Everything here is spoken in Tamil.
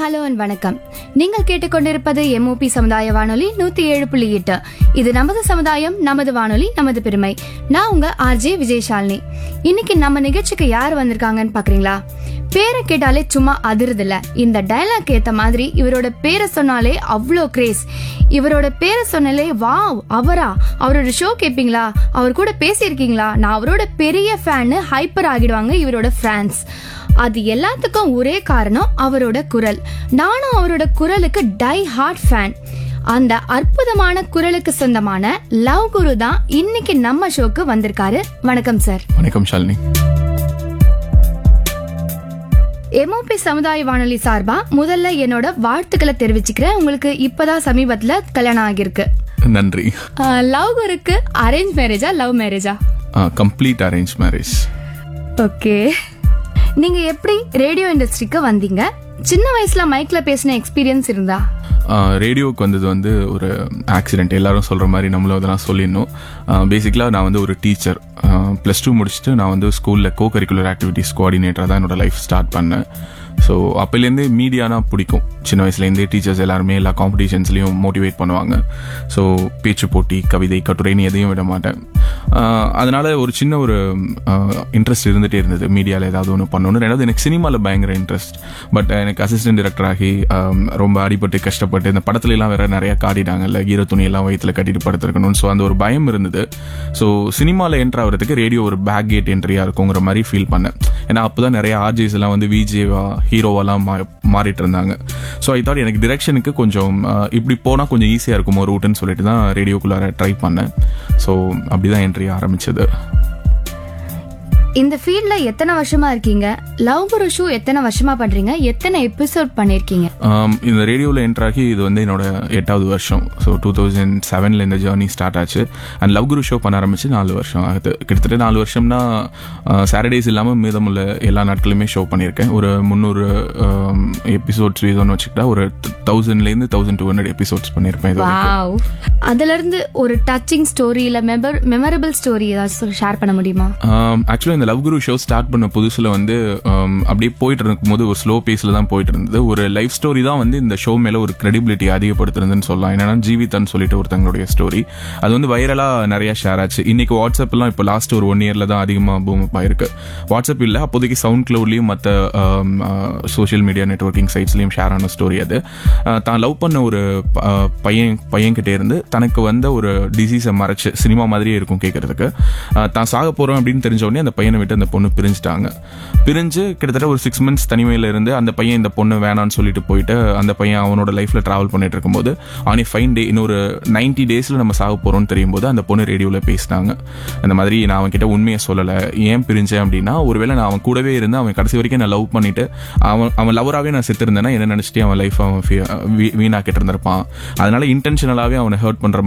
ஹலோ அண்ட் வணக்கம் நீங்கள் கேட்டுக்கொண்டிருப்பது எம்ஓபி சமுதாய வானொலி நூத்தி ஏழு புள்ளி எட்டு இது நமது சமுதாயம் நமது வானொலி நமது பெருமை நான் உங்க ஆர்ஜே விஜயசாலினி இன்னைக்கு நம்ம நிகழ்ச்சிக்கு யார் வந்திருக்காங்கன்னு பாக்குறீங்களா பேரை கேட்டாலே சும்மா அதிருதுல இந்த டயலாக் ஏத்த மாதிரி இவரோட பேரை சொன்னாலே அவ்வளோ கிரேஸ் இவரோட பேரை சொன்னாலே வாவ் அவரா அவரோட ஷோ கேப்பீங்களா அவர் கூட பேசியிருக்கீங்களா நான் அவரோட பெரிய ஃபேனு ஹைப்பர் ஆகிடுவாங்க இவரோட ஃபேன்ஸ் அது எல்லாத்துக்கும் ஒரே காரணம் அவரோட குரல் நானும் அவரோட குரலுக்கு டை ஹார்ட் ஃபேன் அந்த அற்புதமான குரலுக்கு சொந்தமான லவ் குரு தான் இன்னைக்கு நம்ம ஷோக்கு வந்திருக்காரு வணக்கம் சார் வணக்கம் ஷாலினி எம்ஓபி சமுதாய வானொலி சார்பா முதல்ல என்னோட வாழ்த்துக்களை தெரிவிச்சுக்கிறேன் உங்களுக்கு இப்பதான் சமீபத்துல கல்யாணம் ஆகியிருக்கு நன்றி லவ் குருக்கு அரேஞ்ச் மேரேஜா லவ் மேரேஜா கம்ப்ளீட் அரேஞ்ச் மேரேஜ் ஓகே நீங்க எப்படி ரேடியோ இண்டஸ்ட்ரிக்கு வந்தீங்க சின்ன வயசுல மைக்ல பேசின எக்ஸ்பீரியன்ஸ் இருந்தா ரேடியோவுக்கு வந்தது வந்து ஒரு ஆக்சிடென்ட் எல்லாரும் சொல்கிற மாதிரி நம்மளும் அதெல்லாம் சொல்லிடணும் பேசிக்கலாக நான் வந்து ஒரு டீச்சர் ப்ளஸ் டூ முடிச்சுட்டு நான் வந்து ஸ்கூலில் கோ கரிக்குலர் ஆக்டிவிட்டீஸ் கோஆர்டினேட்டராக தான் என்னோட லைஃப் ஸ்டார்ட் பண்ணேன் ஸோ அப்போலேருந்தே மீடியானா பிடிக்கும் சின்ன வயசுலேருந்தே டீச்சர்ஸ் எல்லாருமே எல்லா காம்படிஷன்ஸ்லையும் மோட்டிவேட் பண்ணுவாங்க ஸோ பேச்சு போட்டி கவிதை கட்டுரைன்னு எதையும் விட மாட்டேன் ஆஹ் அதனால ஒரு சின்ன ஒரு இன்ட்ரெஸ்ட் இருந்துகிட்டே இருந்தது மீடியாவில் ஏதாவது ஒன்று பண்ணணும் ரெண்டாவது எனக்கு சினிமாவில் பயங்கர இன்ட்ரெஸ்ட் பட் எனக்கு அசிஸ்டன்ட் டிரெக்டர் ஆகி ஆம், ரொம்ப அடிபட்டு கஷ்டப்பட்டு இந்த படத்துல எல்லாம் வேற நிறைய காட்டிட்டாங்கல்ல ஈர துணியெல்லாம் வயிற்றுல கட்டிட்டு படுத்திருக்கணும்னு ஸோ அந்த ஒரு பயம் இருந்தது ஸோ சினிமாவில் என்ட்ரு ஆகிறதுக்கு ரேடியோ ஒரு பேக் கேட் என்ட்ரியாக இருக்குங்கிற மாதிரி ஃபீல் பண்ணேன் ஏன்னா அப்போ தான் நிறைய ஆர்ஜிஸ் எல்லாம் வந்து விஜேவா ஹீரோவெல்லாம் மா மாறிட்டு இருந்தாங்க ஸோ ஐ தாட் எனக்கு டிரெக்ஷனுக்கு கொஞ்சம் ஆஹ், இப்படி போனால் கொஞ்சம் ஈஸியாக இருக்குமோ ரூட்டுன்னு சொல்லிட்டு தான் ரேடியோக்குள்ளார ட்ரை பண்ணேன் ஸோ அப்படி தான் என்ட்ரி ஆரம்பிச்சது இந்த ஃபீல்ட்ல எத்தனை வருஷமா இருக்கீங்க லவ் குரு ஷோ எத்தனை வருஷமா பண்றீங்க எத்தனை எபிசோட் பண்ணிருக்கீங்க ஆம், இந்த ரேடியோவில் என்ட்ராகி இது வந்து என்னோட எட்டாவது வருஷம் ஸோ டூ தௌசண்ட் செவனில் இந்த ஜேர்னி ஸ்டார்ட் ஆச்சு அண்ட் லவ் குரு ஷோ பண்ண ஆரம்பிச்சு நாலு வருஷம் ஆகுது கிட்டத்தட்ட நாலு வருஷம்னா சாட்டர்டேஸ் இல்லாமல் மீதமுள்ள எல்லா நாட்களுமே ஷோ பண்ணியிருக்கேன் ஒரு முந்நூறு எபிசோட்ஸ் வீதம்னு வச்சுக்கிட்டா ஒரு தௌசண்ட்லேருந்து தௌசண்ட் டூ ஹண்ட்ரட் எபிசோட்ஸ் பண்ணியிருப்பேன் இது வரைக்கும். வாவ் அதுல இருந்து ஒரு டச்சிங் ஸ்டோரி இல்ல மெமரபிள் ஸ்டோரி ஏதாச்சும் ஷேர் பண்ண முடியுமா ஆக்சுவலாக இந்த லவ் குரு ஷோ ஸ்டார்ட் பண்ண புதுசில் வந்து um, அப்படியே போயிட்டு இருக்கும்போது ஒரு ஸ்லோ பேஸில் தான் போயிட்டு இருந்தது ஒரு லைஃப் ஸ்டோரி தான் வந்து இந்த ஷோ மேலே ஒரு கிரெடிபிலிட்டி அதிகப்படுத்துறதுன்னு சொல்லலாம் என்னன்னா ஜீவிதன் சொல்லிட்டு ஒருத்தங்களுடைய ஸ்டோரி அது வந்து வைரலாக நிறைய ஷேர் ஆச்சு இன்னைக்கு வாட்ஸ்அப்லாம் இப்போ லாஸ்ட் ஒரு ஒன் இயரில் தான் அதிகமாக பூம் அப் ஆயிருக்கு வாட்ஸ்அப் இல்லை அப்போதைக்கு சவுண்ட் க்ளவுட்லையும் மற்ற சோஷியல் மீடியா நெட்ஒர்க்கிங் சைட்ஸ்லையும் ஷேர் ஆன ஸ்டோரி அது அஹ், தான் லவ் பண்ண ஒரு ப- அஹ், பையன் பையன்கிட்ட இருந்து தனக்கு வந்த ஒரு டிசீஸை மறைச்சு சினிமா மாதிரியே இருக்கும் கேட்கறதுக்கு அஹ், தான் சாக போறோம் அப்படின்னு தெரிஞ்ச உடனே அந்த பையனை விட்டு அந்த பொண்ணு பிரிஞ்சுட்டாங்க பிரிஞ்சு கிட்டத்தட்ட ஒரு சிக்ஸ் மந்த்ஸ் தனிமையில இருந்து அந்த பையன் இந்த பொண்ணு வேணான்னு சொல்லிட்டு போயிட்டு அந்த பையன் அவனோட லைஃப்ல டிராவல் பண்ணிட்டு இருக்கும்போது அவனே ஃபைன் டே இன்னொரு நைன்டி டேஸ்ல நம்ம சாக போறோம்னு தெரியும் போது அந்த பொண்ணு ரேடியோல பேசினாங்க அந்த மாதிரி நான் அவன் கிட்ட உண்மையை சொல்லல ஏன் பிரிஞ்சேன் அப்படின்னா ஒருவேளை நான் அவன் கூடவே இருந்து அவன் கடைசி வரைக்கும் நான் லவ் பண்ணிட்டு அவன் அவன் லவராகவே நான் செத்து இருந்தேன்னா என்ன நினைச்சிட்டு அவன் லைஃப் அவன் வீ- வீணாக்கிட்டு இருந்திருப்பான் அதனால இன்டென்ஷனலாவே அவனை ஹர்ட் பண்ற